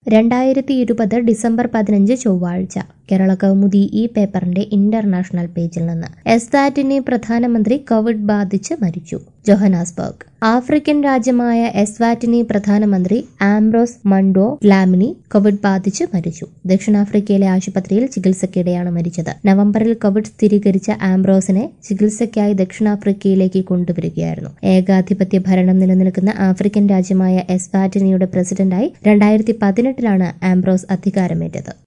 രണ്ടായിരത്തി ഇരുപത് ഡിസംബർ പതിനഞ്ച് ചൊവ്വാഴ്ച കേരള കൗമുദി ഈ പേപ്പറിന്റെ ഇന്റർനാഷണൽ പേജിൽ നിന്ന് എസ്വാറ്റിനി പ്രധാനമന്ത്രി കോവിഡ് ബാധിച്ച് മരിച്ചു ജൊഹനാസ്ബർഗ് ആഫ്രിക്കൻ രാജ്യമായ എസ്വാറ്റിനി പ്രധാനമന്ത്രി ആംബ്രോസ് മണ്ടോ ഗ്ലാമിനി കോവിഡ് ബാധിച്ച് മരിച്ചു ദക്ഷിണാഫ്രിക്കയിലെ ആശുപത്രിയിൽ ചികിത്സയ്ക്കിടെയാണ് മരിച്ചത് നവംബറിൽ കോവിഡ് സ്ഥിരീകരിച്ച ആംബ്രോസിനെ ചികിത്സയ്ക്കായി ദക്ഷിണാഫ്രിക്കയിലേക്ക് കൊണ്ടുവരികയായിരുന്നു ഏകാധിപത്യ ഭരണം നിലനിൽക്കുന്ന ആഫ്രിക്കൻ രാജ്യമായ എസ്വാറ്റിനിയുടെ പ്രസിഡന്റായി രണ്ടായിരത്തി പതിനെട്ടിലാണ് ആംബ്രോസ് അധികാരമേറ്റത്